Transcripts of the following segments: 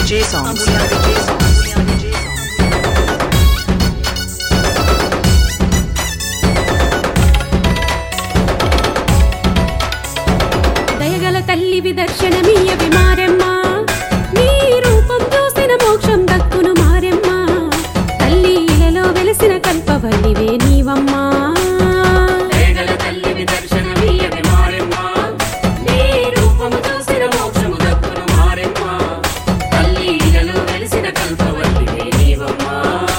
DJ songs. Amulya DJ songs. Amulya DJ songs. దయగల తల్లివి దర్శనమీయవి మారెమ్మ నీ రూపం చూసిన మోక్షం దక్కును మారెమ్మ తల్లి ఇలలో వెలిసిన కల్పవల్లివే నీవమ్మా దయగల తల్లివి దర్శనమీయవి మారెమ్మ. నీ రూపము చూసిన మోక్షము దక్కును మారెమ్మ. తల్లి ఇలలో వెలిసిన కల్పవల్లివే నీవమ్మా.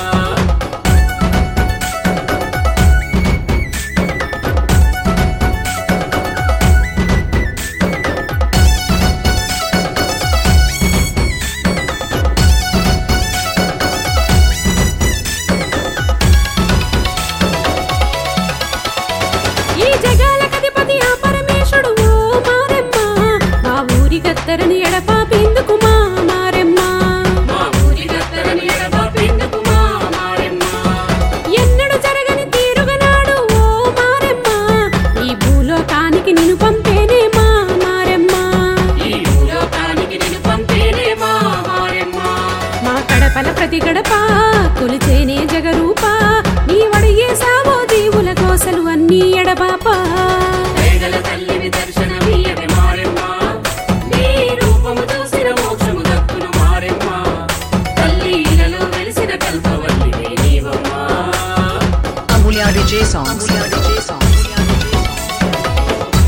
ఈ జగాల కధిపతి ఆ పరమేశుడు ఓ మారెమ్మ మా ఊరి గత్తరని ఎడపాపేందుకు మా మారెమ్మ మా ఊరి గద్దరని ఎడబాపేందుకు మా మారెమ్మ. ఎన్నడు జరగని తీరుగనాడు ఓ మారెమ్మ ఈ భూలోకానికి నిన్ను పంపేనే మా మారెమ్మ ఈ భూలోకానికి నిన్ను పంపేనే మా మారెమ్మ. మా కడపల ప్రతి గడప కొలిచేనే జగరూప నీ వడిగే సావో దీవుల కోసలు అన్నీ ఎడబాపా దయగల తల్లివి దర్శనమీయవి మారెమ్మ. నీ రూపము చూసిన మోక్షము దక్కును మారెమ్మ. తల్లి ఇలలో వెలిసిన కల్పవల్లివే నీవమ్మా Amulya DJ songs. Amulya DJ songs. Amulya DJ songs.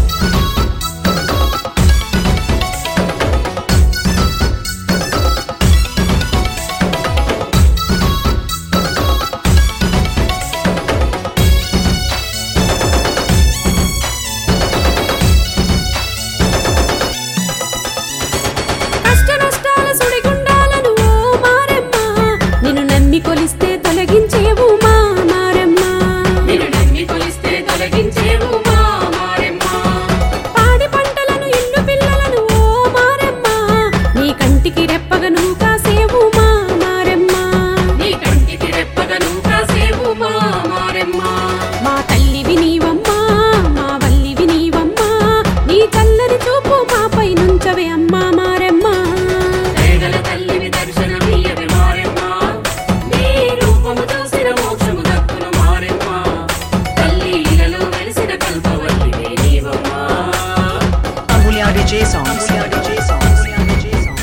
కష్ట నష్టాల సుడిగుండాలను ఓ మారెమ్మ నిన్ను నమ్మి కొలిస్తే తొలగించేవు మా మారెమ్మ నిన్ను నమ్మి కొలిస్తే తొలగించేవు మా మారెమ్మ పాడి పంటలను ఇల్లు పిల్లలను ఓ మారెమ్మ నీ కంటికి రెప్పగా నువ్వు కాసేవు మా మారెమ్మ నీ కంటికి రెప్పగా నువ్వు కాసేవు మా మారెమ్మ మా తల్లివి నీవమ్మా మా వల్లివి నీవమ్మా నీ చల్లని చూపు మాపై నుంచవే అమ్మా మారెమ్మ దయగల తల్లివి దర్శనమీయవి మారెమ్మ నీ రూపము చూసిన మోక్షము దక్కును మారెమ్మ తల్లి ఇలలో వెలిసిన కల్పవల్లివే నీవమ్మా Amulya DJ songs. Amulya DJ songs. Amulya DJ songs.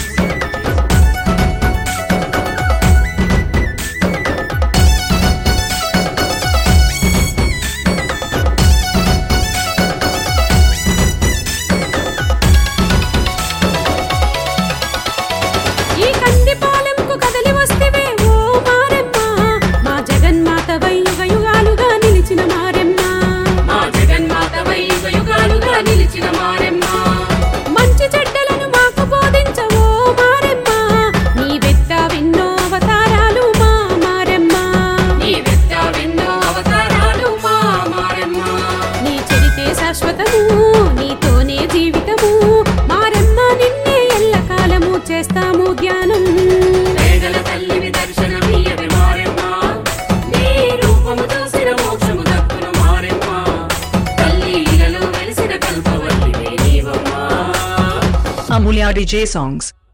ఈ కందిపాలెంకు కదలి వస్తేవే ఓ మారెమ్మ మా జగన్మాతవై యుగ యుగాలుగా నిలిచిన మారెమ్మ మా జగన్మాతవై యుగ యుగాలుగా నిలిచిన మారెమ్మ మంచి చెడ్డలను మాకు బోధించవో మారెమ్మ నీ వెత్త విన్నో అవతారాలు మా మారెమ్మ నీ వెన్నో అవతారాలు మా మారెమ్మ నీ చరితే శాశ్వతము నీతోనే జీవితము మారెమ్మ నిన్నే ఎల్లకాలము చేస్తాము ధ్యానం దయగల తల్లివి దర్శనమీయవి మారెమ్మ నీ రూపము చూసిన మోక్షము దక్కును మారెమ్మ తల్లి ఇలలో వెలిసిన కల్పవల్లివే నీవమ్మా Amulya DJ songs.